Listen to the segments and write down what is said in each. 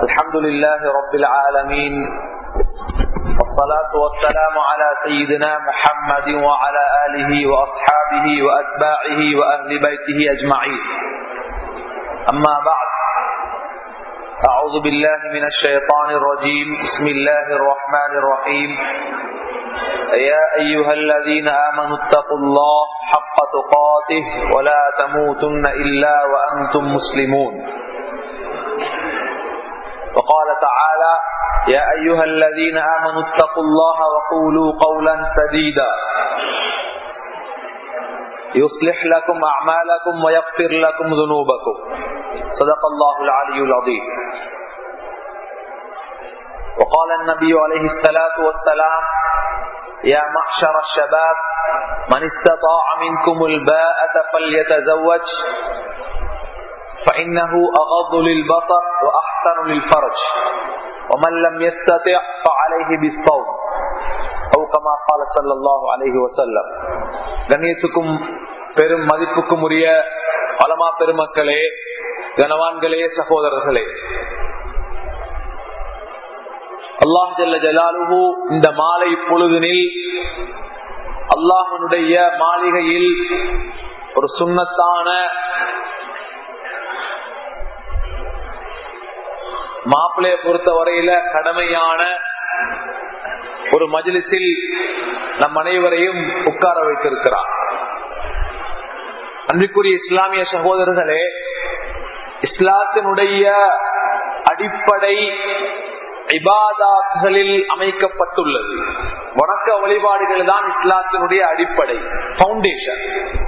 الحمد لله رب العالمين والصلاة والسلام على سيدنا محمد وعلى آله وأصحابه وأتباعه وأهل بيته أجمعين أما بعد أعوذ بالله من الشيطان الرجيم بسم الله الرحمن الرحيم يا أيها الذين آمنوا اتقوا الله حق تقاته ولا تموتن إلا وأنتم مسلمون وقال تعالى يا أيها الذين آمنوا اتقوا الله وقولوا قولا سديدا يصلح لكم أعمالكم ويغفر لكم ذنوبكم صدق الله العلي العظيم وقال النبي عليه الصلاة والسلام يا معشر الشباب من استطاع منكم الباءة فليتزوج فإنه أغض للبصر وأحسن للفرج ومن لم يستطع فعليه بالصوم أو كما قال صلى الله عليه وسلم கண்ணியத்துக்கும் பெரும் மதிப்புக்கும் உரிய பலமா பெருமக்களே கனவான்களே சகோதரர்களே அல்லாஹ் ஜல்ல ஜலாலுஹு இந்த மாலை பொழுதினில் அல்லாஹனுடைய மாளிகையில் ஒரு சுண்ணத்தான மாப்பிள்ளைய பொறுத்த வரையில கடமையான ஒரு மஜிலிசில் நம் அனைவரையும் உட்கார வைத்திருக்கிறார் அன்றைக்குரிய இஸ்லாமிய சகோதரர்களே இஸ்லாத்தினுடைய அடிப்படை இபாதாத்களில் அமைக்கப்பட்டுள்ளது வணக்க வழிபாடுகள் தான் இஸ்லாத்தினுடைய அடிப்படை பவுண்டேஷன்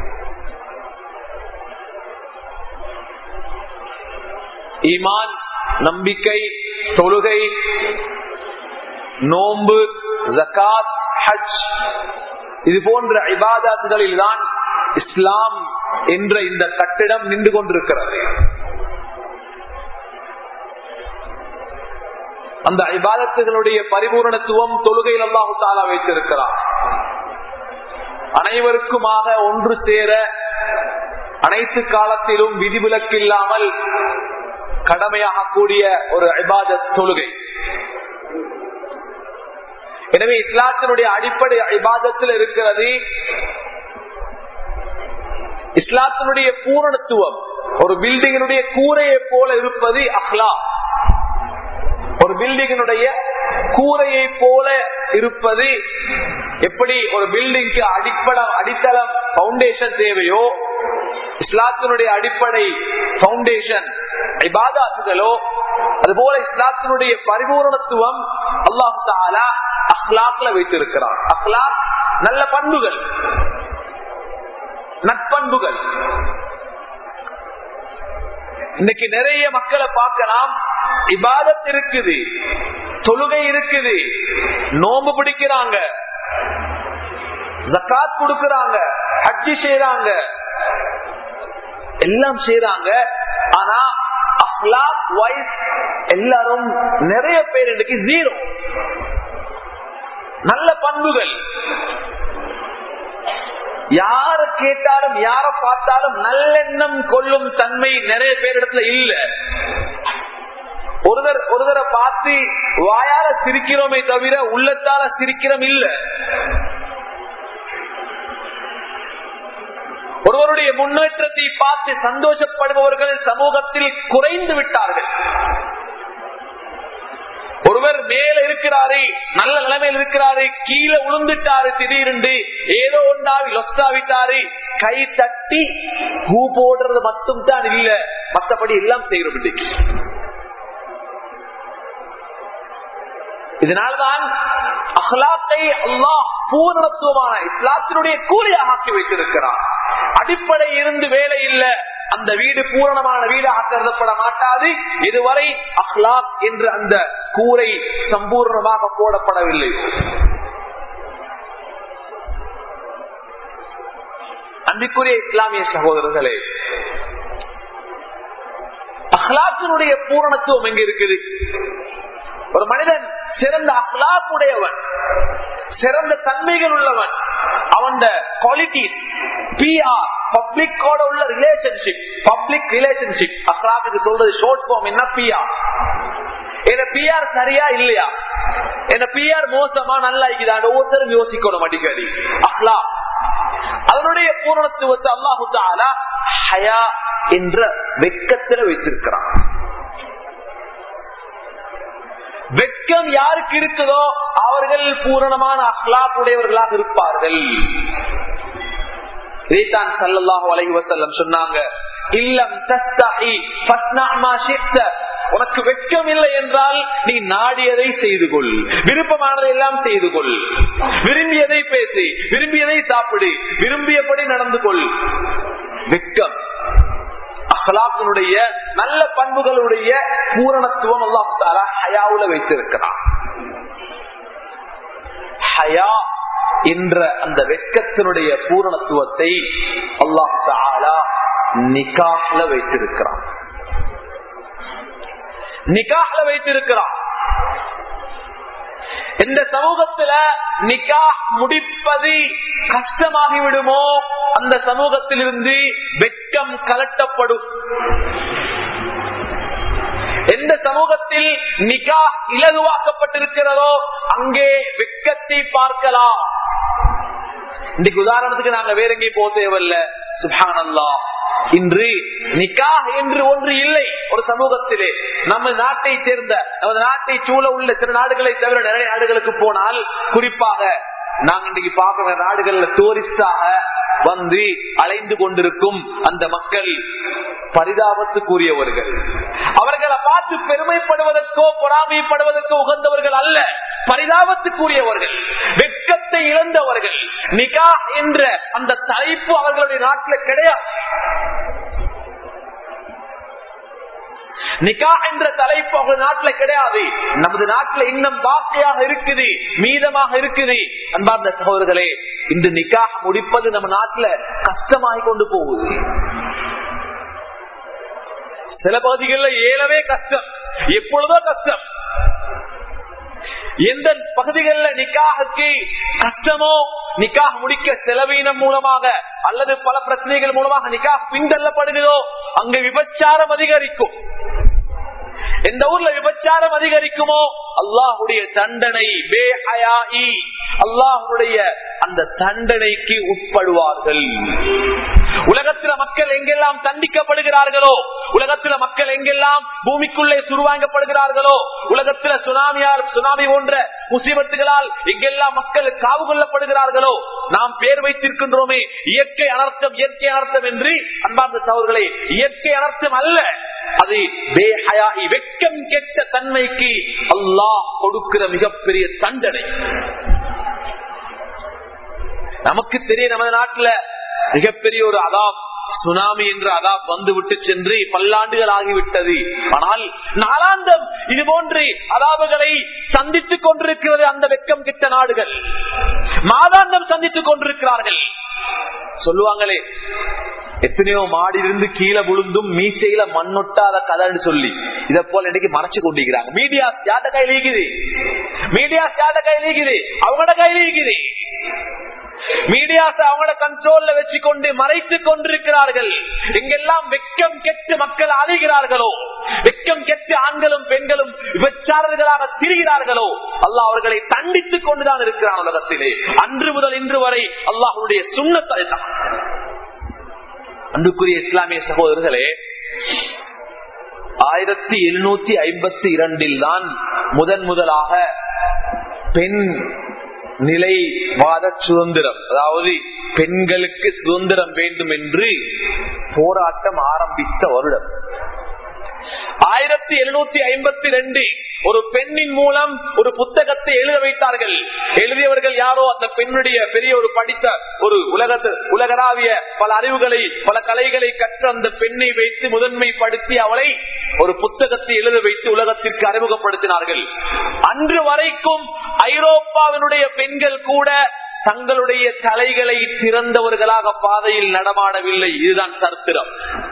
ஈமான் நம்பிக்கை தொழுகை நோன்பு ஜக்காத் ஹஜ் இது போன்ற இபாதாத்துகளில் தான் இஸ்லாம் என்ற இந்த கட்டிடம் நின்று கொண்டிருக்கிறது அந்த இபாதத்துகளுடைய பரிபூரணத்துவம் தொழுகையில் அல்லாஹு தாலா வைத்திருக்கிறார் அனைவருக்குமாக ஒன்று சேர அனைத்து காலத்திலும் விதிவிலக்கு இல்லாமல் கடமையாக கூடிய ஒரு இபாத தொழுகை எனவே இஸ்லாத்தினுடைய அடிப்படை இபாதத்தில் இருக்கிறது இஸ்லாத்தினுடைய பூரணத்துவம் ஒரு பில்டிங்கினுடைய கூரையை போல இருப்பது அஹ்லா ஒரு பில்டிங்கினுடைய கூரையை போல இருப்பது எப்படி ஒரு பில்டிங்க்கு அடிப்படம் அடித்தளம் பவுண்டேஷன் தேவையோ இஸ்லாத்தினுடைய அடிப்படை பவுண்டேஷன் இபாதாத்துகளோ அதுபோல இஸ்லாத்தினுடைய பரிபூரணத்துவம் அல்லாஹு தாலா அஹ்லாக்ல வைத்திருக்கிறான் அஹ்லாக் நல்ல பண்புகள் நட்பண்புகள் இன்னைக்கு நிறைய மக்களை பார்க்கலாம் இபாதத் இருக்குது தொழுகை இருக்குது நோம்பு பிடிக்கிறாங்க ஜக்காத் கொடுக்கறாங்க ஹஜ்ஜி செய்யறாங்க எல்லாம் செய்யறாங்க ஆனா அஹ்லாக் வைஸ் எல்லாரும் நிறைய பேர் இன்னைக்கு ஜீரோ நல்ல பண்புகள் யார கேட்டாலும் யார பார்த்தாலும் நல்லெண்ணம் கொள்ளும் தன்மை நிறைய பேரிடத்துல இல்ல ஒருதர் ஒருதரை பார்த்து வாயால சிரிக்கிறோமே தவிர உள்ளத்தால சிரிக்கிறோம் இல்ல ஒருவருடைய முன்னேற்றத்தை பார்த்து சந்தோஷப்படுபவர்கள் சமூகத்தில் குறைந்து விட்டார்கள் ஒருவர் மேல இருக்கிறாரு நல்ல நிலைமையில் இருக்கிறாரு கீழே உளுந்துட்டாரு திடீரென்று ஏதோ ஒன்றாவி லொஸ்டாவிட்டாரு கை தட்டி பூ போடுறது மட்டும் தான் இல்ல மற்றபடி எல்லாம் செய்யறோம் இன்னைக்கு இதனால்தான் அஹ்லாத்தை அல்லாஹ் பூர்ணத்துவமான இஸ்லாத்தினுடைய கூலியாக ஆக்கி வைத்திருக்கிறார் அடிப்படை இருந்து வேலை இல்ல அந்த வீடு பூரணமான வீடாக கருதப்பட மாட்டாது இதுவரை அஹ்லாக் என்ற அந்த கூரை சம்பூர்ணமாக போடப்படவில்லை அன்பிற்குரிய இஸ்லாமிய சகோதரர்களே அஹ்லாத்தினுடைய பூரணத்துவம் எங்க இருக்குது ஒரு மனிதன் சிறந்த அஹ்லாக் உடையவன் சிறந்த தன்மைகள் உள்ளவன் அவன் குவாலிட்டிஸ் பிஆர் பப்ளிக்கோட உள்ள ரிலேஷன்ஷிப் பப்ளிக் ரிலேஷன்ஷிப் அஹ்லாக்கு சொல்றது ஷோர்ட் ஃபார்ம் என்ன பிஆர் என்ன பிஆர் சரியா இல்லையா என்ன பிஆர் மோசமா நல்லா இருக்குதான் ஒவ்வொருத்தரும் யோசிக்கணும் அடிக்கடி அஹ்லா அதனுடைய பூரணத்துவத்தை அல்லாஹு தாலா ஹயா என்ற வெக்கத்தில் வைத்திருக்கிறான் வெக்கம் யாருக்கு இருக்குதோ அவர்கள் பூரணமான அஹ்லாக் உடையவர்களாக இருப்பார்கள் இதைத்தான் சல்லல்லாஹு அலைஹி வஸல்லம் சொன்னாங்க இல்லம் தஸ்தஹி ஃபஸ்னா மா ஷிக்த உனக்கு வெட்கம் இல்லை என்றால் நீ நாடியதை செய்து கொள் விருப்பமானதை எல்லாம் செய்து கொள் விரும்பியதை பேசி விரும்பியதை சாப்பிடு விரும்பியபடி நடந்து கொள் வெட்கம் அஹ்லாக்கினுடைய நல்ல பண்புகளுடைய பூரணத்துவம் அல்லாஹ் தாலா ஹயாவுல வைத்திருக்கிறான் ஹயா என்ற அந்த வெட்கத்தினுடைய பூரணத்துவத்தை அல்லாஹ் தாலா நிகாஹ்ல வைத்திருக்கிறான் நிகாஹ்ல வைத்திருக்கிறான் இந்த சமூகத்துல நிகா முடிப்பது கஷ்டமாகி விடுமோ அந்த சமூகத்திலிருந்து வெட்கம் கலட்டப்படும் எந்த சமூகத்தில் நிகா இலகுவாக்கப்பட்டிருக்கிறதோ அங்கே வெட்கத்தை பார்க்கலாம் இன்னைக்கு உதாரணத்துக்கு நாங்க வேற எங்கேயும் போக தேவையில்ல சுபானல்லா இன்று நிக்கா என்று ஒன்று இல்லை ஒரு சமூகத்திலே நம்ம நாட்டை சேர்ந்த நமது நாட்டை சூழ உள்ள சில நாடுகளை தவிர நிறைய நாடுகளுக்கு போனால் குறிப்பாக நாங்க இன்னைக்கு பார்க்கிற நாடுகள்ல டூரிஸ்டாக வந்து அலைந்து கொண்டிருக்கும் அந்த மக்கள் பரிதாபத்துக்குரியவர்கள் அவர்களை பார்த்து பெருமைப்படுவதற்கோ பொறாமைப்படுவதற்கோ உகந்தவர்கள் அல்ல பரிதாபத்துக்குரியவர்கள் வெட்கத்தை இழந்தவர்கள் நிகா என்ற அந்த தலைப்பு அவர்களுடைய நாட்டில் கிடையாது நிகா என்ற தலைப்பு அவங்க நாட்டுல கிடையாது நமது நாட்டுல இன்னும் பாக்கையாக இருக்குது மீதமாக இருக்குது அன்பார்ந்த சகோதரர்களே இன்று நிக்கா முடிப்பது நம்ம நாட்டுல கஷ்டமாகி கொண்டு போகுது சில பகுதிகளில் ஏலவே கஷ்டம் எப்பொழுதோ கஷ்டம் எந்த பகுதிகளில் நிக்காகுக்கு கஷ்டமோ நிக்காக முடிக்க செலவீனம் மூலமாக அல்லது பல பிரச்சனைகள் மூலமாக நிக்காக பின்தள்ளப்படுகிறதோ அங்கு விபச்சாரம் அதிகரிக்கும் எந்த ஊர்ல விபச்சாரம் அதிகரிக்குமோ அல்லாஹுடைய தண்டனை பேஹயாயி அல்லாஹுடைய அந்த தண்டனைக்கு உட்படுவார்கள் உலகத்தில மக்கள் எங்கெல்லாம் தண்டிக்கப்படுகிறார்களோ உலகத்தில மக்கள் எங்கெல்லாம் பூமிக்குள்ளே சுருவாங்கப்படுகிறார்களோ உலகத்தில சுனாமியால் சுனாமி போன்ற முசீபத்துகளால் எங்கெல்லாம் மக்கள் காவு கொள்ளப்படுகிறார்களோ நாம் பேர் வைத்திருக்கின்றோமே இயற்கை அனர்த்தம் இயற்கை அனர்த்தம் என்று அன்பார்ந்த சவர்களே இயற்கை அனர்த்தம் அல்ல அது வெக்கம் கெட்ட தன்மைக்கு அல்லாஹ் கொடுக்கிற மிகப்பெரிய தண்டனை நமக்கு தெரியும் நமது நாட்டுல மிகப்பெரிய ஒரு அதாப் சுனாமி என்ற அதாப் வந்து விட்டு சென்று பல்லாண்டுகள் ஆகிவிட்டது ஆனால் நாளாந்தம் இது போன்று அதாபுகளை சந்தித்துக் கொண்டிருக்கிறது அந்த வெக்கம் கிட்ட நாடுகள் மாதாந்தம் சந்தித்துக் கொண்டிருக்கிறார்கள் சொல்லுவாங்களே எத்தனையோ மாடி இருந்து கீழே விழுந்தும் மீசையில மண்ணொட்டாத கதைன்னு சொல்லி இத போல இன்னைக்கு மறைச்சு கொண்டிருக்கிறாங்க மீடியா யாட்ட கையில் ஈகுது மீடியா யாட்ட கையில் ஈகுது அவங்களோட கையில் ஈகுது மீடியாஸ் அவங்களோட கண்ட்ரோல்ல வச்சு கொண்டு மறைத்து கொண்டிருக்கிறார்கள் எங்கெல்லாம் வெக்கம் கெட்டு மக்கள் அழிகிறார்களோ வெக்கம் கெட்டு ஆண்களும் பெண்களும் விபச்சாரர்களாக திரிகிறார்களோ அல்லாஹ் அவர்களை தண்டித்துக் கொண்டுதான் இருக்கிறான் உலகத்திலே அன்று முதல் இன்று வரை அல்லாஹுடைய சுண்ணத்தை தான் அன்புக்குரிய இஸ்லாமிய சகோதரர்களே ஆயிரத்தி எழுநூத்தி ஐம்பத்தி இரண்டில் தான் முதன் முதலாக பெண் நிலைவாத சுதந்திரம் அதாவது பெண்களுக்கு சுதந்திரம் வேண்டும் என்று போராட்டம் ஆரம்பித்த வருடம் ஆயிரத்தி எழுநூத்தி ஐம்பத்தி ரெண்டு ஒரு பெண்ணின் மூலம் ஒரு புத்தகத்தை எழுத வைத்தார்கள் எழுதியவர்கள் யாரோ அந்த பெண்ணுடைய பெரிய ஒரு படித்த ஒரு உலகத்து உலகளாவிய பல அறிவுகளை பல கலைகளை கற்ற அந்த பெண்ணை வைத்து முதன்மைப்படுத்தி அவளை ஒரு புத்தகத்தை எழுத வைத்து உலகத்திற்கு அறிமுகப்படுத்தினார்கள் அன்று வரைக்கும் ஐரோப்பாவினுடைய பெண்கள் கூட தங்களுடைய தலைகளை திறந்தவர்களாக பாதையில் நடமாடவில்லை இதுதான் சரித்திரம்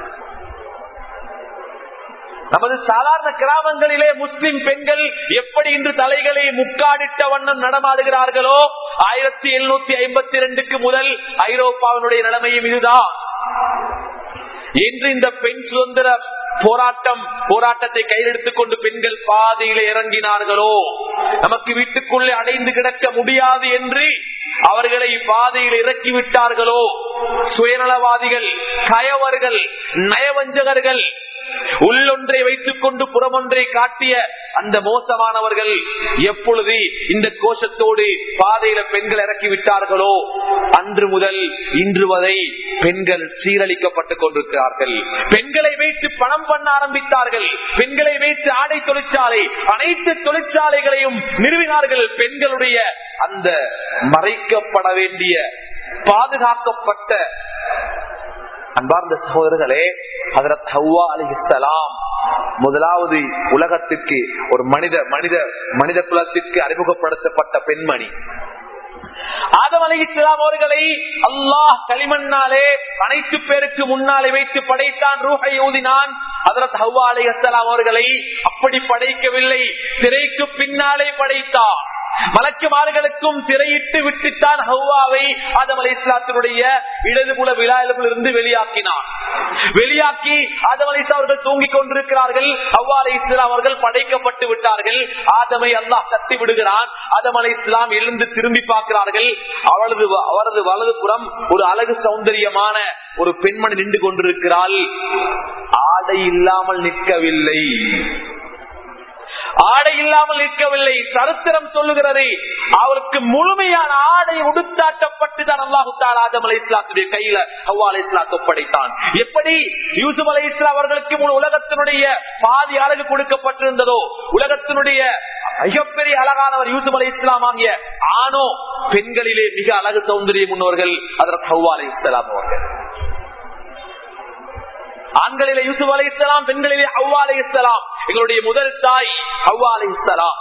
நமது சாதாரண கிராமங்களிலே முஸ்லிம் பெண்கள் எப்படி இன்று தலைகளை முக்காடிட்ட வண்ணம் நடமாடுகிறார்களோ ஆயிரத்தி எழுநூத்தி ஐம்பத்தி ரெண்டுக்கு முதல் ஐரோப்பாவினுடைய நிலைமையும் இதுதான் இன்று இந்த பெண் சுதந்திர போராட்டம் போராட்டத்தை கையில் எடுத்துக் கொண்டு பெண்கள் பாதையில இறங்கினார்களோ நமக்கு வீட்டுக்குள்ளே அடைந்து கிடக்க முடியாது என்று அவர்களை பாதையில் இறக்கி விட்டார்களோ சுயநலவாதிகள் கயவர்கள் நயவஞ்சகர்கள் உள்ளொன்றை வைத்துக் கொண்டு புறமொன்றை காட்டிய அந்த மோசமானவர்கள் எப்பொழுது இந்த கோஷத்தோடு பாதையில பெண்கள் இறக்கி விட்டார்களோ அன்று முதல் இன்று வரை பெண்கள் சீரழிக்கப்பட்டுக் கொண்டிருக்கிறார்கள் பெண்களை வைத்து பணம் பண்ண ஆரம்பித்தார்கள் பெண்களை வைத்து ஆடை தொழிற்சாலை அனைத்து தொழிற்சாலைகளையும் நிறுவினார்கள் பெண்களுடைய அந்த மறைக்கப்பட வேண்டிய பாதுகாக்கப்பட்ட அன்பார்ந்த சகோதரர்களே அதரத் ஹவ்வா அலிஹலாம் முதலாவது உலகத்திற்கு ஒரு மனித மனித மனித குலத்திற்கு அறிமுகப்படுத்தப்பட்ட பெண்மணி ஆதம் அலி இஸ்லாம் அவர்களை அல்லாஹ் களிமண்ணாலே அனைத்து பேருக்கு முன்னாலே வைத்து படைத்தான் ரூஹை ஊதினான் அதரத் ஹவ்வா அலி அஸ்லாம் அவர்களை அப்படி படைக்கவில்லை திரைக்கு பின்னாலே படைத்தார் மலக்குமார்களுக்கும் திரையிட்டு விட்டுத்தான் ஹவ்வாவை ஆதம் அலி இஸ்லாத்தினுடைய இடதுபுல விழாவில் இருந்து வெளியாக்கினான் வெளியாக்கி ஆதம் அலி அவர்கள் தூங்கிக் கொண்டிருக்கிறார்கள் ஹவ்வா அலி இஸ்லாம் அவர்கள் படைக்கப்பட்டு விட்டார்கள் ஆதமை அல்லாஹ் தட்டி விடுகிறான் ஆதம் அலி இஸ்லாம் எழுந்து திரும்பி பார்க்கிறார்கள் அவரது அவரது வலது புறம் ஒரு அழகு சௌந்தரியமான ஒரு பெண்மணி நின்று கொண்டிருக்கிறாள் ஆடை இல்லாமல் நிற்கவில்லை ஆடை இல்லாமல் நிற்கவில்லை சரித்திரம் சொல்லுகிறது அவருக்கு முழுமையான ஆடை உடுத்தாட்டப்பட்டு தான் அல்லாஹு ஆதம் அலை இஸ்லாத்துடைய கையில ஹவ்வா அலை இஸ்லாத் ஒப்படைத்தான் எப்படி யூசுப் அலை இஸ்லாம் அவர்களுக்கு முழு உலகத்தினுடைய பாதி அழகு கொடுக்கப்பட்டிருந்ததோ உலகத்தினுடைய மிகப்பெரிய அழகானவர் யூசுப் அலை இஸ்லாம் ஆகிய ஆணோ பெண்களிலே மிக அழகு சௌந்தரியம் முன்னவர்கள் அதற்கு ஹவ்வா அலை இஸ்லாம் அவர்கள் ஆண்களிலே யூசுப் அலை இஸ்லாம் பெண்களிலே ஹவ்வா அலை இஸ்லாம் எங்களுடைய முதல் தாய் ஹவ்வா அலை இஸ்லாம்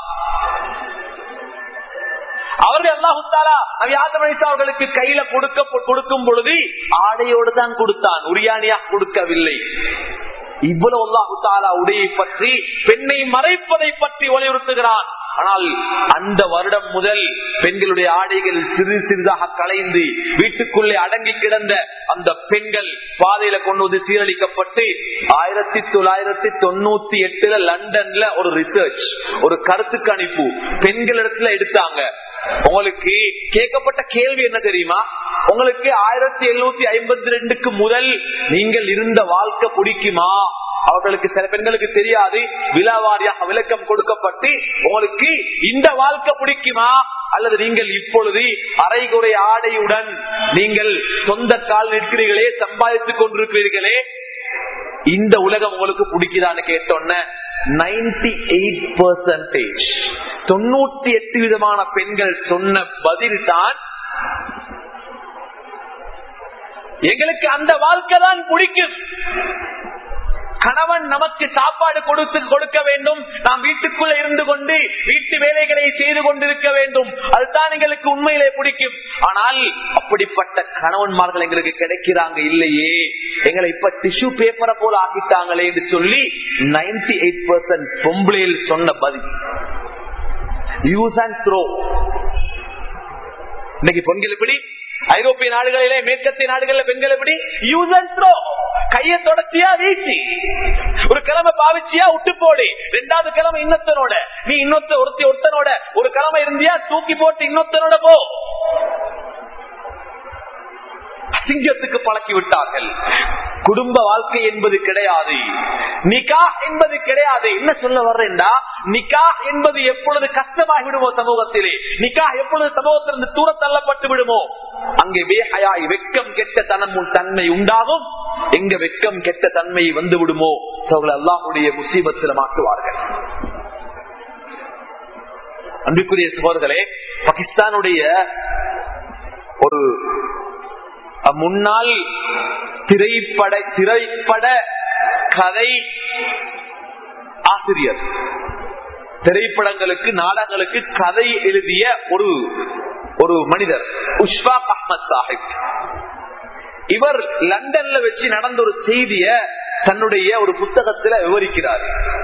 அவர்கள் அல்லாஹுத்தாலா நபி ஆதம் அலிசா அவர்களுக்கு கையில கொடுக்க கொடுக்கும் பொழுது ஆடையோடு தான் கொடுத்தான் உரியானியா கொடுக்கவில்லை இவ்வளவு அல்லாஹு தாலா உடையை பற்றி பெண்ணை மறைப்பதை பற்றி வலியுறுத்துகிறான் ஆனால் அந்த வருடம் முதல் பெண்களுடைய ஆடைகள் சிறு சிறிதாக கலைந்து வீட்டுக்குள்ளே அடங்கி கிடந்த அந்த பெண்கள் பாதையில கொண்டு வந்து சீரழிக்கப்பட்டு ஆயிரத்தி தொள்ளாயிரத்தி தொண்ணூத்தி எட்டுல லண்டன்ல ஒரு ரிசர்ச் ஒரு கருத்து கணிப்பு பெண்களிடத்துல எடுத்தாங்க உங்களுக்கு கேட்கப்பட்ட கேள்வி என்ன தெரியுமா உங்களுக்கு ஆயிரத்தி எழுநூத்தி ஐம்பத்தி ரெண்டுக்கு முதல் நீங்கள் இருந்த வாழ்க்கை பிடிக்குமா அவர்களுக்கு சில பெண்களுக்கு தெரியாது விழாவாரியாக விளக்கம் கொடுக்கப்பட்டு உங்களுக்கு இந்த வாழ்க்கை பிடிக்குமா அல்லது நீங்கள் இப்பொழுது அரைகுறை ஆடையுடன் நீங்கள் சொந்த கால் நிற்கிறீர்களே சம்பாதித்துக் கொண்டிருக்கிறீர்களே இந்த உலகம் உங்களுக்கு பிடிக்குதான்னு கேட்டோன்ன நைன்டி எயிட் பர்சன்டேஜ் தொண்ணூத்தி எட்டு விதமான பெண்கள் சொன்ன பதில் தான் எங்களுக்கு அந்த வாழ்க்கை தான் பிடிக்கும் கணவன் நமக்கு சாப்பாடு கொடுத்து கொடுக்க வேண்டும் நாம் வீட்டுக்குள்ள இருந்து கொண்டு வீட்டு வேலைகளை செய்து கொண்டிருக்க வேண்டும் அதுதான் எங்களுக்கு உண்மையிலே பிடிக்கும் ஆனால் அப்படிப்பட்ட கணவன்மார்கள் எங்களுக்கு கிடைக்கிறாங்க இல்லையே எங்களை இப்ப டிஷ்யூ பேப்பரை போல ஆக்கிட்டாங்களே என்று சொல்லி நைன்டி எயிட் பர்சன்ட் பொம்பளையில் சொன்ன பதில் யூஸ் அண்ட் த்ரோ இன்னைக்கு பெண்கள் எப்படி ஐரோப்பிய நாடுகளிலே மேற்கத்திய நாடுகளில் பெண்கள் எப்படி யூஸ் அண்ட் த்ரோ கைய தொடர்ச்சியா வீச்சு ஒரு கிழமை பாவிச்சியா விட்டு போடு ரெண்டாவது கிழமை இன்னொத்தனோட நீ இன்னொத்த ஒருத்தி ஒருத்தனோட ஒரு கிழமை இருந்தியா தூக்கி போட்டு இன்னொத்தனோட போ அசிங்கத்துக்கு பழக்கி விட்டார்கள் குடும்ப வாழ்க்கை என்பது கிடையாது நிகா என்பது கிடையாது என்ன சொல்ல வர்றேன்டா நிகா என்பது எப்பொழுது கஷ்டமாகி விடுமோ சமூகத்திலே நிகா எப்பொழுது சமூகத்திலிருந்து தூர தள்ளப்பட்டு விடுமோ அங்கே வேகையாய் வெக்கம் கெட்ட தனம் தன்மை உண்டாகும் எங்க வெக்கம் கெட்ட தன்மை வந்து விடுமோ அல்லாஹுடைய முசீபத்தில் மாற்றுவார்கள் அன்புக்குரிய சகோதரர்களே பாகிஸ்தானுடைய ஒரு முன்னாள் திரைப்பட திரைப்பட கதை ஆசிரியர் திரைப்படங்களுக்கு நாடகங்களுக்கு கதை எழுதிய ஒரு ஒரு மனிதர் உஷ்வாக் அஹமத் சாஹிப் இவர் லண்டன்ல வச்சு நடந்த ஒரு செய்திய தன்னுடைய ஒரு புத்தகத்துல விவரிக்கிறார்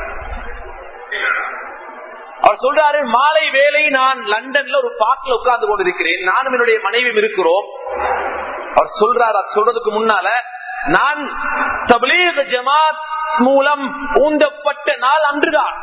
அவர் சொல்றாரு மாலை வேலை நான் லண்டன்ல ஒரு பாட்டில் உட்கார்ந்து கொண்டிருக்கிறேன் நானும் என்னுடைய மனைவியும் இருக்கிறோம் அவர் சொல்றாரு சொல்றதுக்கு முன்னால நான் தபலீக் ஜமாத் மூலம் ஊந்தப்பட்ட நாள் அன்றுதான்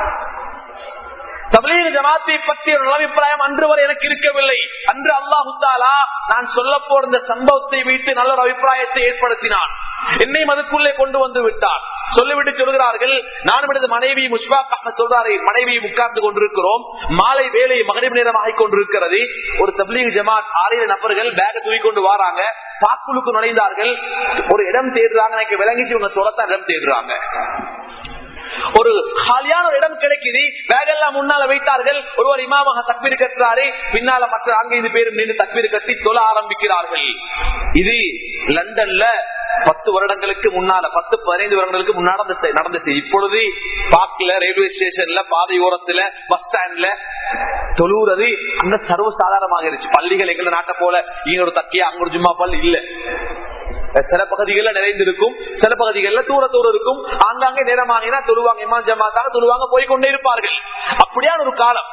தபலீக ஜமாத்தை பற்றி ஒரு அபிப்பிராயம் அன்று வரை எனக்கு இருக்கவில்லை அன்று அல்லாஹு தாலா நான் சொல்ல போற இந்த சம்பவத்தை வைத்து நல்ல ஒரு அபிப்பிராயத்தை ஏற்படுத்தினான் என்னையும் அதுக்குள்ளே கொண்டு வந்து விட்டான் சொல்லிவிட்டு சொல்கிறார்கள் நானும் எனது மனைவி முஷ்பாக் அஹ்மத் சொல்றாரு மனைவியை உட்கார்ந்து கொண்டிருக்கிறோம் மாலை வேலை மகரிப் நேரம் ஆகிக் கொண்டிருக்கிறது ஒரு தப்லீக் ஜமாத் ஆறு நபர்கள் பேக தூக்கி கொண்டு வராங்க பாக்குழுக்கு நுழைந்தார்கள் ஒரு இடம் தேடுறாங்க எனக்கு விளங்கிச்சு இவங்க சொல்லத்தான் இடம் தேடுறாங்க ஒரு காலியான ஒரு இடம் கிடைக்குது பேகெல்லாம் முன்னால வைத்தார்கள் ஒருவர் இமாமாக தக்பீர் கட்டுறாரு பின்னால மற்ற அங்கைந்து பேரும் நின்று தக்பீர் கட்டி தொழ ஆரம்பிக்கிறார்கள் இது லண்டன்ல பத்து வருடங்களுக்கு முன்னால பத்து பதினைந்து வருடங்களுக்கு முன்னாடி நடந்த- நடந்துச்சு இப்பொழுது பார்க்ல ரயில்வே ஸ்டேஷன்ல பாதையோரத்துல பஸ் ஸ்டாண்ட்ல தொழுறது அங்க சர்வசாதாரணமாக இருந்துச்சு பள்ளிகள் எங்க நாட்டை போல இங்க ஒரு தக்கியா அங்க ஒரு ஜும்மா பள்ளி இல்ல சில பகுதிகளில் நிறைந்திருக்கும் சில பகுதிகளில் தூர தூர இருக்கும் ஆங்காங்கே நேரமாகினா தொழுவாங்க இமாம் ஜமாத்தாக தொழுவாங்க போய்கொண்டே இருப்பார்கள் அப்படியான ஒரு காலம்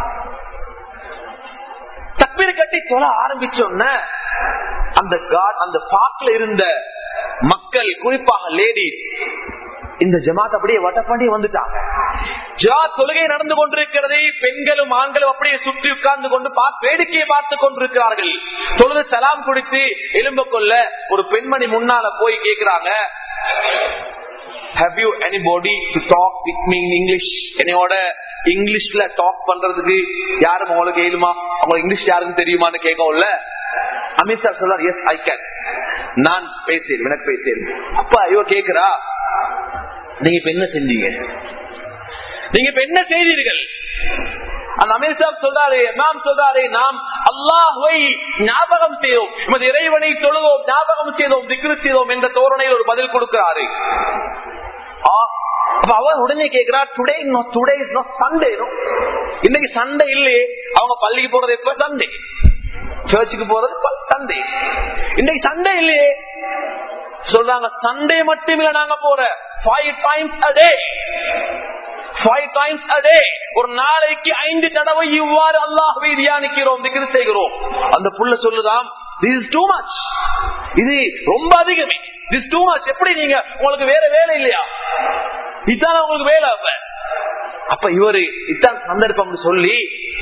தக்பீர் கட்டி தொழ ஆரம்பிச்சோன்ன அந்த காட் அந்த பாக்ல இருந்த மக்கள் குறிப்பாக லேடிஸ் இந்த ஜமாத் அப்படியே வட்டப்பாண்டி வந்துட்டாங்க ஜமாத் தொழுகை நடந்து கொண்டிருக்கிறது பெண்களும் ஆண்களும் அப்படியே சுற்றி உட்கார்ந்து கொண்டு பா- வேடிக்கையை பார்த்து கொண்டிருக்கிறார்கள் தொழுது சலாம் குடித்து எலும்ப கொள்ள ஒரு பெண்மணி முன்னால போய் கேக்குறாங்க how you anybody to talk with me in English என்னையோட இங்கிலீஷ்ல டாக் பண்றதுக்கு யாரும் உங்களுக்கு ஏழுமா உங்களுக்கு இங்கிலீஷ் யாருன்னு தெரியுமான்னு கேட்கல அமித் சார் சொல்றார் எஸ் ஐ கேன் நான் பேசேன் எனக்கு பேசேன் அப்ப இவ கேக்குறா நீங்க இப்ப என்ன செஞ்சீங்க நீங்க இப்ப என்ன செய்தீர்கள் அந்த அமீர் சாப் சொல்றாரு நாம் சொல்றாரு நாம் அல்லாஹ்வை ஞாபகம் செய்தோம் எமது இறைவனை தொழுதோம் ஞாபகம் செய்தோம் திக்ரு செய்தோம் என்ற தோரணையில் ஒரு பதில் கொடுக்கிறாரு ஆ, அப்ப அவர் உடனே கேக்குறா today today is not Sunday இன்னைக்கு சண்டே இல்லையே அவங்க பள்ளிக்கு போறது எப்ப சண்டே சர்ச்சுக்கு போறது சண்டே இன்னைக்கு சண்டே இல்லையே சொல்றாங்க சண்டே மட்டும் இல்ல நாங்க போற five times a day five times a day ஒரு நாளைக்கு ஐந்து தடவை இவ்வாறு அல்லாஹ்வை தியானிக்கிறோம் திக்ர் செய்கிறோம் அந்த புள்ள சொல்லுதாம் this is too much இது ரொம்ப அதிகமே this is too much எப்படி நீங்க உங்களுக்கு வேற வேலை இல்லையா இதுதான் உங்களுக்கு வேலை அப்ப அப்ப இவரு இதான் சந்தர்ப்பம் சொல்லி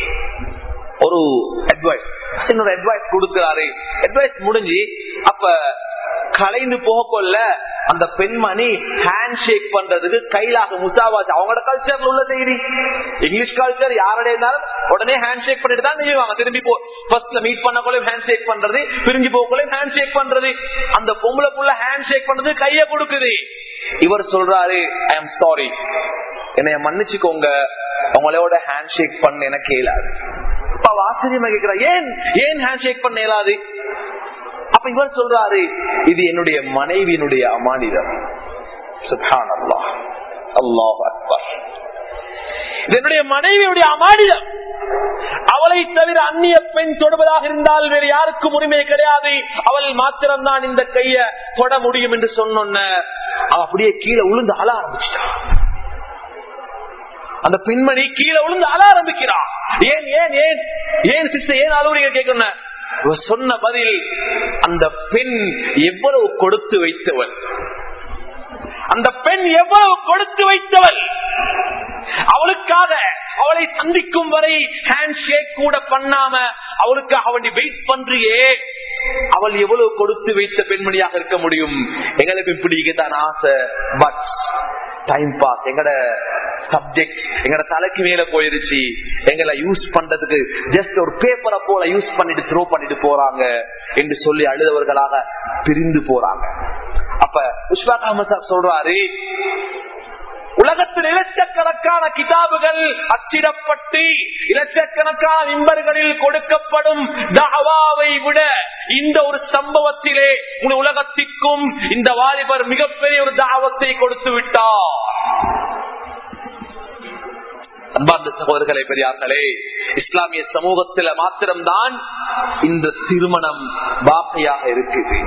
ஒரு அட்வைஸ் இன்னொரு அட்வைஸ் கொடுக்கிறாரு அட்வைஸ் முடிஞ்சு அப்ப கலைந்து போக கொள்ள அந்த பெண்மணி ஹேண்ட் ஷேக் பண்றதுக்கு கையிலாக முசாவாச்சு அவங்களோட கல்ச்சர்ல உள்ள செய்தி இங்கிலீஷ் கல்ச்சர் யாரோட இருந்தாலும் உடனே ஹேண்ட் ஷேக் பண்ணிட்டு தான் செய்வாங்க திரும்பி போ ஃபர்ஸ்ட்ல மீட் பண்ண கொள்ள ஹேண்ட் ஷேக் பண்றது பிரிஞ்சு போக கொள்ள ஹேண்ட் ஷேக் பண்றது அந்த பொம்பளைக்குள்ள ஹேண்ட் ஷேக் பண்றது கைய கொடுக்குது இவர் சொல்றாரு ஐ எம் சாரி என்னைய மன்னிச்சுக்கோங்க உங்களோட ஹேண்ட் ஷேக் பண்ண எனக்கு இயலாது அப்ப அவ ஆச்சரியமா கேட்கிறா ஏன் ஏன் ஹேண்ட் ஷேக் பண்ண இயலாது அப்ப இவர் சொல்றாரு இது என்னுடைய மனைவியினுடைய அமானிதம் சுப்ஹான் அல்லாஹ் அல்லாஹ் அக்பர் இது என்னுடைய மனைவியுடைய அமானிதம் அவளை தவிர அந்நிய பெண் தொடுவதாக இருந்தால் வேறு யாருக்கும் உரிமை கிடையாது அவள் மாத்திரம்தான் இந்த கைய தொட முடியும் என்று சொன்ன அவ அப்படியே கீழே உளுந்து அழ ஆரம்பிச்சிட்டான் அந்த பெண்மணி கீழே விழுந்து அழ ஆரம்பிக்கிறா ஏன் ஏன் ஏன் ஏன் சிஸ்டர் ஏன் அழுவுறீங்க கேட்கணும் இவ சொன்ன பதில் அந்த பெண் எவ்வளவு கொடுத்து வைத்தவள் அந்த பெண் எவ்வளவு கொடுத்து வைத்தவள் அவளுக்காக அவளை சந்திக்கும் வரை ஹேண்ட் ஷேக் கூட பண்ணாம அவளுக்காக அவனை வெயிட் பண்றியே அவள் எவ்வளவு கொடுத்து வைத்த பெண்மணியாக இருக்க முடியும் எங்களுக்கு இப்படிதான் ஆசை பட் டைம் பாஸ் எங்கட சப்ஜெக்ட் எங்கட தலைக்கு மேல போயிருச்சு எங்களை யூஸ் பண்றதுக்கு ஜஸ்ட் ஒரு பேப்பரை போல யூஸ் பண்ணிட்டு த்ரோ பண்ணிட்டு போறாங்க என்று சொல்லி அழுதவர்களாக பிரிந்து போறாங்க அப்ப உஷ்வாக் அஹமத் சார் சொல்றாரு உலகத்தில் இலட்சக்கணக்கான கிதாபுகள் அச்சிடப்பட்டு இலட்சக்கணக்கான நிம்பர்களில் கொடுக்கப்படும் தாவாவை விட இந்த ஒரு சம்பவத்திலே உன் உலகத்திற்கும் இந்த வாலிபர் மிகப்பெரிய ஒரு தாவத்தை கொடுத்து விட்டார் அன்பார்ந்த சகோதரர்களே பெரியார்களே இஸ்லாமிய சமூகத்தில மாத்திரம்தான் இந்த திருமணம் வாக்கையாக இருக்குது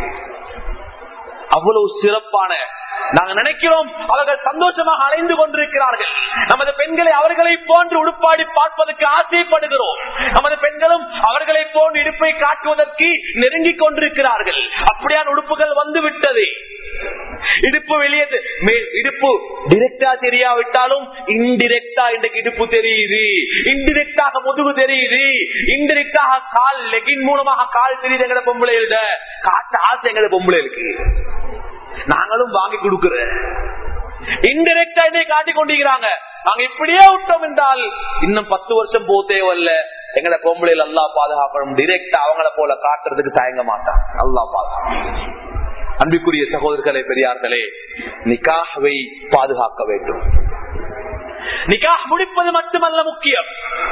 அவ்வளவு சிறப்பான நாங்க நினைக்கிறோம் அவர்கள் சந்தோஷமாக அலைந்து கொண்டிருக்கிறார்கள் நமது பெண் பெண்களை அவர்களை போன்று உடுப்பாடி பார்ப்பதற்கு ஆசைப்படுகிறோம் நமது பெண்களும் அவர்களை போன்று இடுப்பை காட்டுவதற்கு நெருங்கிக் கொண்டிருக்கிறார்கள் அப்படியான உடுப்புகள் வந்து விட்டது இடுப்பு வெளியே தெ- மே- இடுப்பு டிரெக்டா தெரியாவிட்டாலும் இன்டிரெக்டா இன்றைக்கு இடுப்பு தெரியுது இன்டிரெக்டாக முதுகு தெரியுது இன்டிரெக்டாக கால் லெகின் மூலமாக கால் தெரியுது எங்களை பொம்பளை எழுத காட்ட ஆசை எங்களை பொம்பளை இருக்கு நாங்களும் வாங்கி கொடுக்கிறேன் இன்டிரெக்டா இதை காட்டி கொண்டிருக்கிறாங்க நாங்க இப்படியே விட்டோம் என்றால் இன்னும் பத்து வருஷம் போ தேவையில்ல எங்களை பொம்பளையில் அல்லா பாதுகாக்கணும் டிரெக்டா அவங்கள போல காட்டுறதுக்கு தயங்க மாட்டான் அல்லா பாதுகாக்கணும் அன்பிற்குரிய சகோதரர்களே பெரியார்களே நிக்காஹ்வை பாதுகாக்க வேண்டும் நிக்காஹ் முடிப்பது மட்டுமல்ல முக்கியம்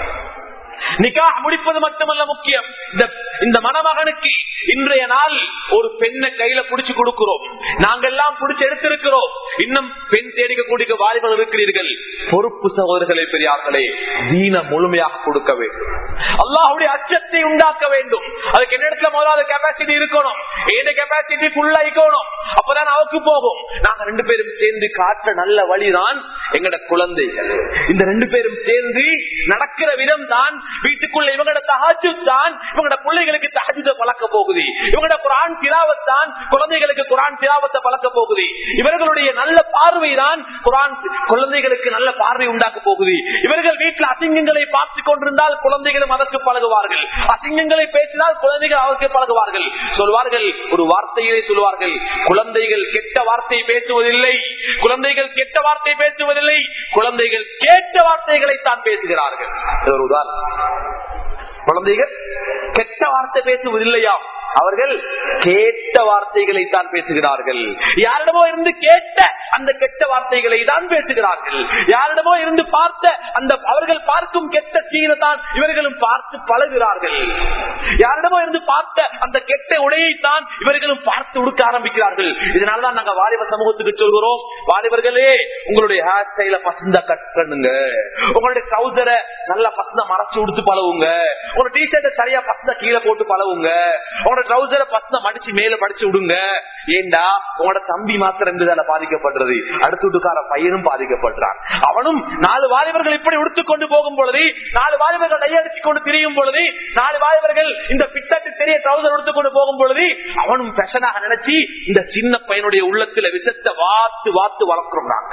நிக்காஹ் முடிப்பது மட்டுமல்ல முக்கியம் இந்த- இந்த மணமகனுக்கு இன்றைய நாள் ஒரு பெண்ணை கையில புடிச்சு கொடுக்கிறோம் நாங்கெல்லாம் புடிச்சு எடுத்திருக்கிறோம் இன்னும் பெண் தேடிக்கக்கூடிய வாலிபர்கள் இருக்கிறீர்கள் பொறுப்பு சகோதரர்களே பெரியார்களே தீன முழுமையாக கொடுக்க வேண்டும் அல்லாஹுடைய அச்சத்தை உண்டாக்க வேண்டும் அதுக்கு என்ன இடத்துல முதலாவது கெப்பாசிட்டி இருக்கணும் ஏத கெப்பாசிட்டி ஃபுல்லா இருக்கணும் அப்பதான் அவருக்கு போகும் நாங்க ரெண்டு பேரும் சேர்ந்து காற்ற நல்ல வழிதான் எங்கட குழந்தைகள் இந்த ரெண்டு பேரும் சேர்ந்து நடக்கிற விதம் தான் வீட்டுக்குள்ள இவங்களோட தகாஜு தான் இவங்களோட பிள்ளைகளுக்கு தகஜுத பழக்க போகுது இவங்களோட குரான் திலாவத்தான் குழந்தைகளுக்கு குரான் திலாவத்தை பழக்க போகுது இவர்களுடைய நல்ல பார்வை தான் குரான் குழந்தைகளுக்கு நல்ல பார்வை உண்டாக்க போகுது இவர்கள் வீட்டில் அசிங்கங்களை பார்த்து கொண்டிருந்தால் குழந்தைகளும் அதற்கு பழகுவார்கள் அசிங்கங்களை பேசினால் குழந்தைகள் அதற்கு பழகுவார்கள் சொல்வார்கள் ஒரு வார்த்தையிலே சொல்வார்கள் குழந்தைகள் கெட்ட வார்த்தை பேசுவதில்லை குழந்தைகள் கெட்ட வார்த்தை பேசுவதில்லை குழந்தைகள் கேட்ட வார்த்தைகளை தான் பேசுகிறார்கள் இது ஒரு உதாரணம் குழந்தைகள் கெட்ட வார்த்தை பேசுவதில்லையா அவர்கள் கேட்ட வார்த்தைகளை தான் பேசுகிறார்கள் யாரிடமோ இருந்து கேட்ட அந்த கெட்ட வார்த்தைகளை தான் பேசுகிறார்கள் யாரிடமோ இருந்து பார்த்த அந்த அவர்கள் பார்க்கும் கெட்ட சீனை தான் இவர்களும் பார்த்து பழகுகிறார்கள் யாரிடமோ இருந்து பார்த்த அந்த கெட்ட உடையை தான் இவர்களும் பார்த்து உடுக்க ஆரம்பிக்கிறார்கள் இதனாலதான் நாங்க வாலிப சமூகத்துக்கு சொல்கிறோம் வாலிபர்களே உங்களுடைய ஹேர் ஸ்டைல பசந்த கட் பண்ணுங்க உங்களுடைய ட்ரௌசரை நல்லா பசந்த மறைச்சு உடுத்து பழவுங்க உங்களோட டி ஷர்ட்டை சரியா பசந்த கீழே போட்டு பழவுங்க உங்களோட ட்ரௌசரை பசந்த மடிச்சு மேல படிச்சு விடுங்க ஏண்டா உங்களோட தம்பி மாத்திரம் இருந்ததால பாதிக்கப்படுறது அடுத்த வீட்டுக்கார பையனும் பாதிக்கப்படுறான் அவனும் நாலு வாலிபர்கள் இப்படி உடுத்துக் கொண்டு போகும் பொழுது நாலு வாலிபர்கள் டையடிச்சு கொண்டு திரியும் பொழுது நாலு வாலிபர்கள் இந்த பித்தட்டு பெரிய ட்ரௌசர் எடுத்துக் கொண்டு போகும் பொழுது அவனும் பெஷனாக நினைச்சு இந்த சின்ன பையனுடைய உள்ளத்துல விஷத்தை வாத்து வாத்து வளர்க்கிறோம் நாங்க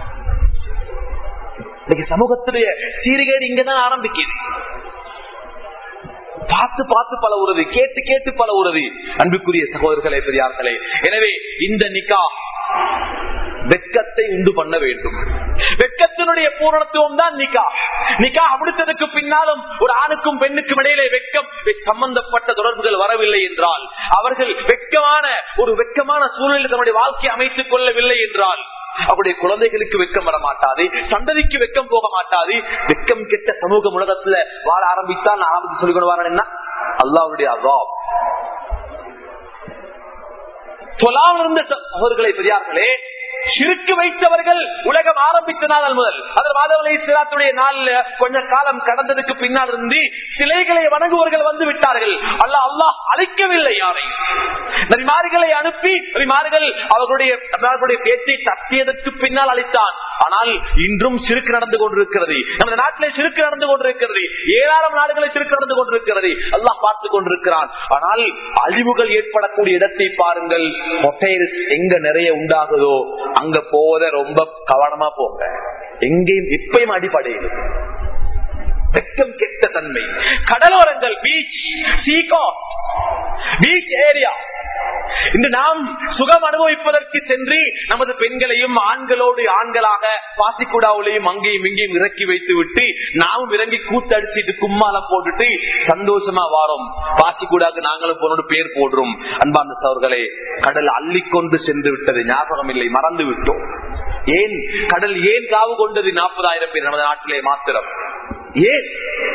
இன்னைக்கு சமூகத்துடைய சீர்கேடு இங்கதான் ஆரம்பிக்குது பார்த்து பார்த்து பல உறுதி கேட்டு கேட்டு பல உறுதி அன்புக்குரிய சகோதரர்களே பெரியார்களே எனவே இந்த நிக்கா வெட்கத்தை உண்டு பண்ண வேண்டும் வெட்கத்தினுடைய பூரணத்துவம் தான் நிக்கா நிக்கா முடித்ததுக்கு பின்னாலும் ஒரு ஆணுக்கும் பெண்ணுக்கும் இடையிலே வெட்கம் சம்பந்தப்பட்ட தொடர்புகள் வரவில்லை என்றால் அவர்கள் வெட்கமான ஒரு வெட்கமான சூழலில் தன்னுடைய வாழ்க்கை அமைத்துக் கொள்ளவில்லை என்றால் அவருடைய குழந்தைகளுக்கு வெக்கம் வர மாட்டாது சந்ததிக்கு வெக்கம் போக மாட்டாது வெக்கம் கெட்ட சமூக உலகத்துல வாழ ஆரம்பித்தால் நான் ஆரம்பித்து சொல்லிக் கொண்டு வரேன் என்ன அல்லாவுடைய அவாப் சொல்லாமல் இருந்த அவர்களை பெரியார்களே சிறுக்கு வைத்தவர்கள் உலகம் ஆரம்பித்த நாள் முதல் அதில் மாதவலை சிராத்துடைய நாள்ல கொஞ்ச காலம் கடந்ததுக்கு பின்னால் இருந்து சிலைகளை வணங்குவர்கள் வந்து விட்டார்கள் அல்ல அல்லாஹ் அழைக்கவில்லை யாரை நரிமார்களை அனுப்பி நரிமார்கள் அவர்களுடைய அவர்களுடைய பேச்சை தட்டியதற்கு பின்னால் அளித்தான் ஆனால் இன்றும் சிறுக்கு நடந்து கொண்டிருக்கிறது நமது நாட்டிலே சிறுக்கு நடந்து கொண்டிருக்கிறது ஏராளம் நாடுகளில் சிறுக்கு நடந்து கொண்டிருக்கிறது அல்லாஹ் பார்த்துக் கொண்டிருக்கிறான் ஆனால் அழிவுகள் ஏற்படக்கூடிய இடத்தை பாருங்கள் மொட்டைல்ஸ் எங்க நிறைய உண்டாகுதோ அங்க போவத ரொம்ப கவனமா போங்க எங்கேயும் இப்பயும் அடிப்படையில் வெக்கம் கெட்ட தன்மை கடலோரங்கள் பீச் சீகோ பீச் ஏரியா இன்று நாம் சுகம் அனுபவிப்பதற்கு சென்று நமது பெண்களையும் ஆண்களோடு ஆண்களாக பாசிக்குடாவிலையும் அங்கேயும் இங்கேயும் இறக்கி வைத்து விட்டு நாமும் இறங்கி கூத்தடிச்சிட்டு கும்மாலம் போட்டுட்டு சந்தோஷமா வாரோம் பாசிக்குடாக்கு நாங்களும் போனோடு பேர் போடுறோம் அன்பார்ந்த சவர்களே கடல் அள்ளிக்கொண்டு சென்று விட்டது ஞாபகம் இல்லை மறந்து விட்டோம் ஏன் கடல் ஏன் காவு கொண்டது நாற்பதாயிரம் பேர் நமது நாட்டிலே மாத்திரம் ஏன்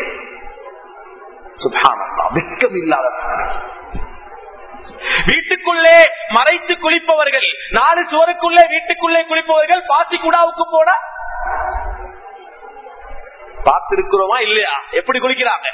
சுபானந்தா வெட்கம் இல்லாத வீட்டுக்குள்ளே மறைத்து குளிப்பவர்கள் நாலு சுவருக்குள்ளே வீட்டுக்குள்ளே குளிப்பவர்கள் பாத்தி குடாவுக்கு போன பார்த்திருக்கிறோமா இல்லையா எப்படி குளிக்கிறாங்க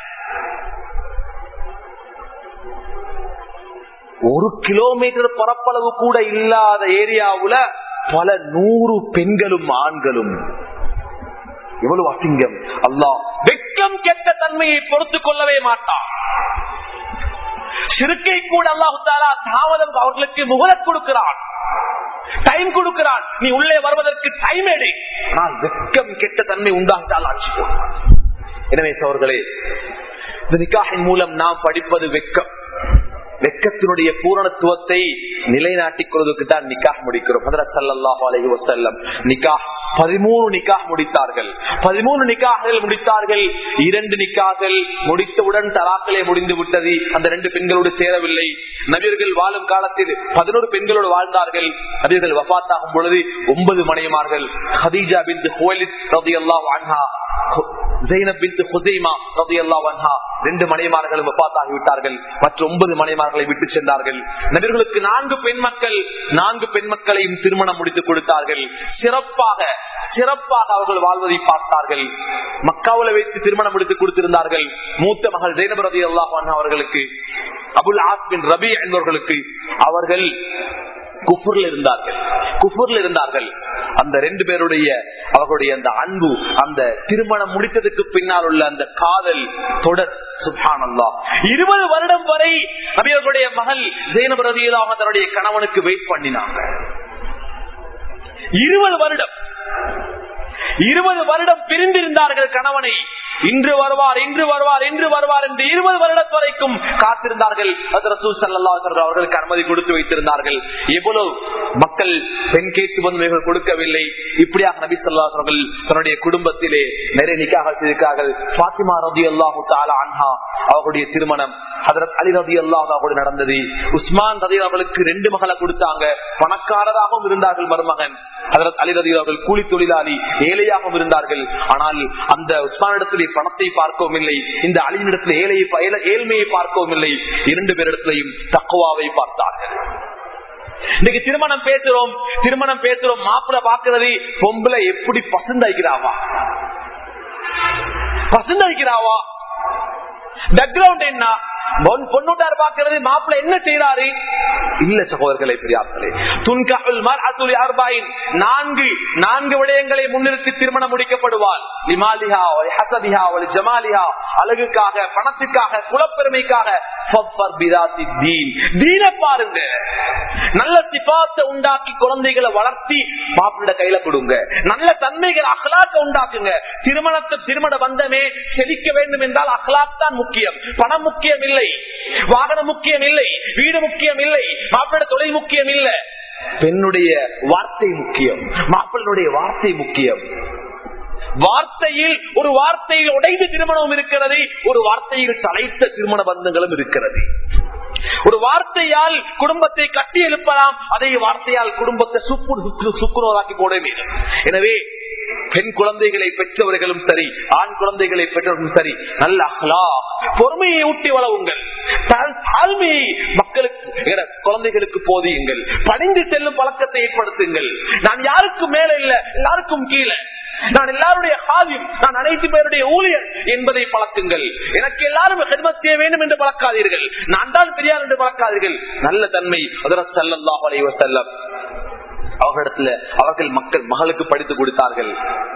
ஒரு கிலோமீட்டர் பரப்பளவு கூட இல்லாத ஏரியாவுல பல நூறு பெண்களும் ஆண்களும் எவ்வளவு அசிங்கம் அல்லாஹ் வெட்கம் கெட்ட தன்மையை பொறுத்துக் கொள்ளவே மாட்டான் சிறுக்கை கூட அல்லாஹு தாலா தாமதம் அவர்களுக்கு முகலத் கொடுக்கிறான் டைம் கொடுக்கிறான் நீ உள்ளே வருவதற்கு டைம் எடு ஆனால் வெட்கம் கெட்ட தன்மை உண்டாகிட்டால் ஆட்சி போடுவான் எனவே சோர்களே இந்த நிக்காகின் மூலம் நாம் படிப்பது வெட்கம் வெக்கத்தினுடைய பூரணத்துவத்தை நிலைநாட்டிக் கொள்வதற்கு தான் நிக்காக முடிக்கிறோம் ஹதரத் ஸல்லல்லாஹு அலைஹி வஸல்லம் நிக்காஹ் பதிமூணு நிக்காக முடித்தார்கள் பதிமூணு நிக்காகங்கள் முடித்தார்கள் இரண்டு நிக்காகள் முடித்தவுடன் தலாக்களே முடிந்து விட்டது அந்த ரெண்டு பெண்களோடு சேரவில்லை நபியர்கள் வாழும் காலத்தில் பதினோரு பெண்களோடு வாழ்ந்தார்கள் நபியர்கள் வபாத்தாகும் பொழுது ஒன்பது மனையமார்கள் ஹதீஜா பின் ஹுவைலித் ரலியல்லாஹு அன்ஹா ஜெயினப் பின் ஹுசைமா ரலியல்லாஹு அன்ஹா ரெண்டு மனைமார்களும் வபாத்தாகி விட்டார்கள் மற்ற ஒன்பது மனைமார்களை விட்டு சென்றார்கள் நபியர்களுக்கு நான்கு பெண் மக்கள் நான்கு பெண் மக்களையும் திருமணம் முடித்து கொடுத்தார்கள் சிறப்பாக சிறப்பாக அவர்கள் வாழ்வதை பார்த்தார்கள் மக்காவில் வைத்து திருமணம் முடித்து கொடுத்திருந்தார்கள் மூத்த மகள் ஜெயினப் ரலியல்லாஹு அன்ஹா அவர்களுக்கு அபுல் ஆஸ் பின் ரபி என்பவர்களுக்கு அவர்கள் குஃபுர்ல இருந்தார்கள் குஃபுர்ல இருந்தார்கள் அந்த ரெண்டு பேருடைய அவர்களுடைய அந்த அன்பு அந்த திருமணம் முடித்ததுக்கு பின்னால் உள்ள அந்த காதல் தொடர் சுபானல்லா இருபது வருடம் வரை நபியர்களுடைய மகள் ஜெயினப் ரதியலாக தன்னுடைய கணவனுக்கு வெயிட் பண்ணினாங்க இருபது வருடம் இருபது வருடம் பிரிந்திருந்தார்கள் கணவனை இன்று வருவார் இன்று வருவார் இன்று வருவார் என்று இருபது வருடம் வரைக்கும் காத்திருந்தார்கள் அது ரசூல் ஸல்லல்லாஹு அலைஹி வஸல்லம் அவர்களுக்கு அனுமதி கொடுத்து வைத்திருந்தார்கள் எவ்வளவு மக்கள் பெண் கேட்டு வந்து இவர்கள் கொடுக்கவில்லை இப்படியாக நபி ஸல்லல்லாஹு அலைஹி அவர்கள் தன்னுடைய குடும்பத்திலே நிறைய நிக்காக செய்திருக்கார்கள் ஃபாத்திமா ரலியல்லாஹு தஆலா அன்ஹா அவர்களுடைய திருமணம் ஹதரத் அலி ரலியல்லாஹு அவர்களோடு நடந்தது உஸ்மான் ரதி அவர்களுக்கு ரெண்டு மகளை கொடுத்தாங்க பணக்காரராகவும் இருந்தார்கள் மருமகன் ஹதரத் அலி ரதி அவர்கள் கூலி தொழிலாளி ஏழையாகவும் இருந்தார்கள் ஆனால் அந்த உஸ்மானிடத்திலே பணத்தை பார்க்கவும் இல்லை இந்த அலியினிடத்தில் ஏழையை ஏழை- ஏழ்மையை பார்க்கவும் இல்லை இரண்டு பேரிடத்திலையும் தக்குவாவை பார்த்தார்கள் இன்னைக்கு திருமணம் பேசுறோம் திருமணம் பேசுறோம் மாப்பிள்ள பாக்குறது பொம்பளை எப்படி பசந்தாய்க்கிறாவா பசந்தாய்க்கிறாவா பேக்ரவுண்ட் என்ன பொன்- பொண்ணுட்டார் பாக்குறது மாப்பிள்ள என்ன செய்யறாரு இல்ல சகோதரர்களே பெரியார்களே துன்கஹுல் மர்அத்து லிஅர்பைன் நான்கு நான்கு விடயங்களை முன்னிறுத்தி திருமணம் முடிக்கப்படுவாள் லிமாலிஹா வலி ஹஸபிஹா வலி ஜமாலிஹா அழகுக்காக பணத்துக்காக குலப்பெருமைக்காக ஃபஃபர் பிதாத்தி தீன் தீன பாருங்க நல்ல சிபாத்தை உண்டாக்கி குழந்தைகளை வளர்த்தி மாப்பிள்ள கையில கொடுங்க நல்ல தன்மைகள் அகலாக்க உண்டாக்குங்க திருமணத்தை திருமண பந்தமே செழிக்க வேண்டும் என்றால் அகலாக் தான் முக்கியம் பணம் முக்கியம் இல்லை வாகனம் முக்கியம் இல்லை வீடு முக்கியம் இல்லை மாப்பிள்ள தொழில் முக்கியம் இல்லை பெண்ணுடைய வார்த்தை முக்கியம் மாப்பிள்ளுடைய வார்த்தை முக்கியம் வார்த்தையில் ஒரு வார்த்தையில் உடைந்து திருமணம் இருக்கிறது ஒரு வார்த்தையில் தலைத்த திருமண பந்தங்களும் இருக்கிறது ஒரு வார்த்தையால் குடும்பத்தை கட்டி எழுப்பலாம் அதே வார்த்தையால் குடும்பத்தை சுக்கு சுக்குநூறாக்கி போட வேண்டும் எனவே பெண் குழந்தைகளை பெற்றவர்களும் சரி ஆண் குழந்தைகளை பெற்றவர்களும் சரி நல்ல அஹ்லா பொறுமையை ஊட்டி வளவுங்கள் தாழ்- தாழ்மையை மக்களுக்கு எங்கட குழந்தைகளுக்கு போதியுங்கள் பணிந்து செல்லும் பழக்கத்தை ஏற்படுத்துங்கள் நான் யாருக்கும் மேல இல்ல எல்லாருக்கும் கீழே நான் எல்லாருடைய காவியம் நான் அனைத்து பேருடைய ஊழியர் என்பதை பழக்குங்கள் எனக்கு எல்லாரும் ஹெல்மத் செய்ய வேண்டும் என்று பழக்காதீர்கள் நான் தான் பெரியார் என்று பழக்காதீர்கள் நல்ல தன்மை அதற்கு சல்லல்லாஹு அலைஹி வஸல்லம் அவர்களிடத்துல அவர்கள் மக்கள் மகளுக்கு படித்து கொடுத்தார்கள்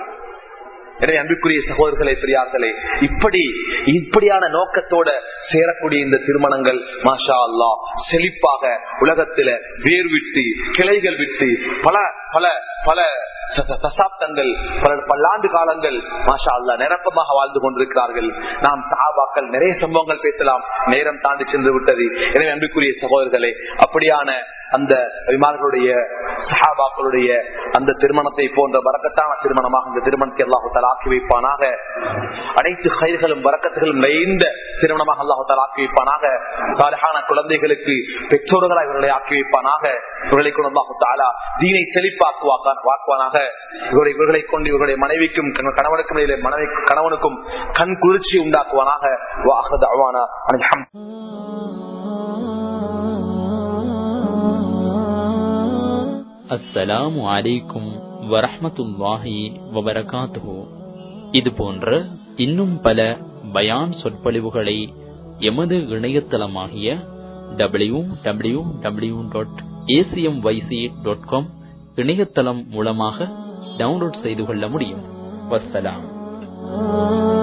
எனவே அன்புக்குரிய சகோதரர்களே பெரியார்களே இப்படி இப்படியான நோக்கத்தோட சேரக்கூடிய இந்த திருமணங்கள் மாஷா அல்லா செழிப்பாக உலகத்துல வேர் விட்டு கிளைகள் விட்டு பல பல பல ச- ச- தசாப்தங்கள் பல பல்லாண்டு காலங்கள் மாஷா அல்லா நிரப்பமாக வாழ்ந்து கொண்டிருக்கிறார்கள் நாம் சாபாக்கள் நிறைய சம்பவங்கள் பேசலாம் நேரம் தாண்டி சென்று விட்டது எனவே அன்புக்குரிய சகோதரர்களே அப்படியான அந்த விமானங்களுடைய சஹாபாக்களுடைய அந்த திருமணத்தை போன்ற வரக்கத்தான திருமணமாக இந்த திருமணத்தை அல்லாஹால ஆக்கி வைப்பானாக அனைத்து கயிர்களும் வரக்கத்துகளும் நிறைந்த திருமணமாக அல்லாஹால ஆக்கி வைப்பானாக சாலையான குழந்தைகளுக்கு பெற்றோர்களாக இவர்களை ஆக்கி வைப்பானாக இவர்களை கொண்டு அல்லாஹாலா தீனை செழிப்பாக்குவாக்க வாக்குவானாக இவர்களை இவர்களை கொண்டு இவர்களுடைய மனைவிக்கும் கண- கணவனுக்கும் இடையிலே மனைவி கணவனுக்கும் கண் குளிர்ச்சி உண்டாக்குவானாக வாஹத் அவானா அல்ஹம் அஸ்ஸலாமு அலைக்கும் வரஹ்மத்துல்லாஹி வபரகாத்துஹு இது போன்ற இன்னும் பல பயான் சொற்பொழிவுகளை எமது இணையதளமாகிய W W W dot ACM YC dot com இணையதளம் மூலமாக டவுன்லோட் செய்து கொள்ள முடியும் வஸ்ஸலாம்